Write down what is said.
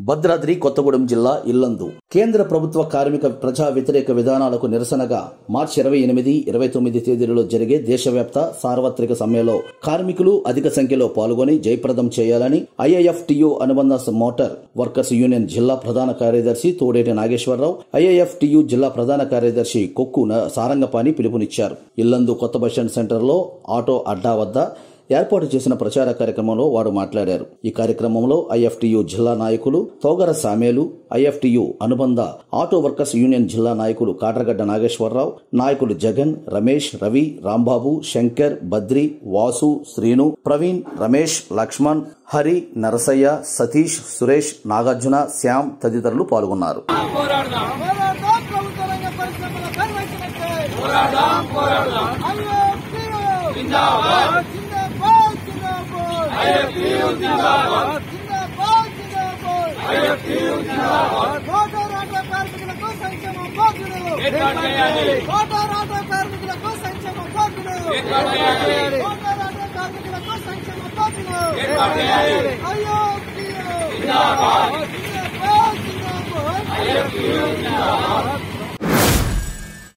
భద్రాద్రి కొత్తగూడెం జిల్లా ఇల్లందు కేంద్ర ప్రభుత్వ కార్మిక ప్రజా వ్యతిరేక విధానాలకు నిరసనగా మార్చి ఇరవై ఎనిమిది ఇరవై తొమ్మిది తేదీలలో జరిగే దేశవ్యాప్త సార్వత్రిక సమ్మెలో కార్మికులు అధిక సంఖ్యలో పాల్గొని జయప్రదం చేయాలని ఐఐఎఫ్టియు అనుబంధ మోటార్ వర్కర్స్ యూనియన్ జిల్లా ప్రధాన కార్యదర్శి తోడేటి నాగేశ్వరరావు ఐఐఎఫ్టియు జిల్లా ప్రధాన కార్యదర్శి కొక్కు న- సారంగపాణి పిలుపునిచ్చారు ఇల్లందు కొత్త బస్టాండ్ సెంటర్లో ఆటో అడ్డా వద్ద ఏర్పాటు చేసిన ప్రచార కార్యక్రమంలో వారు మాట్లాడారు ఈ కార్యక్రమంలో ఐఎఫ్టియు జిల్లా నాయకులు తోగర సామేలు ఐఎఫ్టియు అనుబంధ ఆటో వర్కర్స్ యూనియన్ జిల్లా నాయకులు కాట్రగడ్డ నాగేశ్వరరావు నాయకులు జగన్ రమేష్ రవి రాంబాబు శంకర్ బద్రి వాసు శ్రీను ప్రవీణ్ రమేష్ లక్ష్మణ్ హరి నరసయ్య సతీష్ సురేష్ నాగార్జున శ్యామ్ తదితరులు పాల్గొన్నారు పోరాడదాం ప్రభుత్వ రంగ పరిశ్రమల పరిరక్షణకై పోరాడదాం పోరాడదాం ఐఎఫ్టియు జిందాబాద్ జిందాబాద్ జిందాబాద్ ఐఎఫ్టియు జిందాబాద్ జిందాబాద్ జిందాబాద్ ఐఎఫ్టియు జిందాబాద్ మోటార్ ఆటో కార్మికులకు సంక్షేమ బాధ్యులు ఏర్పాటు చేయాలి మోటార్ ఆటో కార్మికులకు సంక్షేమ బాధ్యులు ఏర్పాటు చేయాలి మోటార్ ఆటో కార్మికులకు సంక్షేమ బాధ్యులు ఏర్పాటు చేయాలి ఐఎఫ్టియు జిందాబాద్ జిందాబాద్ జిందాబాద్ ఐఎఫ్టియు జిందాబాద్